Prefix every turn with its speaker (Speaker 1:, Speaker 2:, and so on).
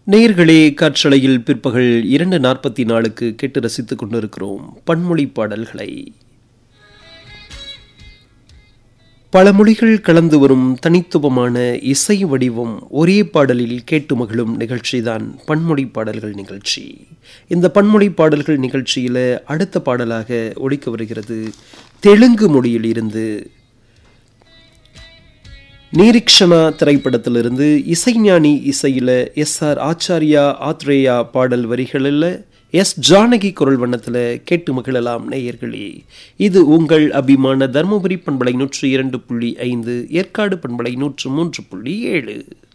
Speaker 1: நேயர்களே காற்றலையில் பிற்பகல் இரண்டு நாற்பத்தி நாலுக்கு கேட்டு ரசித்துக் கொண்டிருக்கிறோம் பன்மொழி பாடல்களை பல மொழிகள் கலந்து வரும் தனித்துவமான இசை வடிவம் ஒரே பாடலில் கேட்டு மகிழும் நிகழ்ச்சிதான் பன்மொழி பாடல்கள் நிகழ்ச்சி இந்த பன்மொழி பாடல்கள் நிகழ்ச்சியில் அடுத்த பாடலாக ஒழிக்க வருகிறது தெலுங்கு மொழியில் இருந்து நீரிக்ஷனா திரைப்படத்திலிருந்து இசைஞானி இசையில் எஸ் ஆர் ஆச்சாரியா ஆத்ரேயா பாடல் வரிகளில் எஸ் ஜானகி குரல் வண்ணத்தில் கேட்டு மகிழலாம் நேயர்களே இது உங்கள் அபிமான தர்மபுரி பண்பலை நூற்றி இரண்டு புள்ளி ஐந்து ஏற்காடு பண்பலை நூற்று மூன்று புள்ளி ஏழு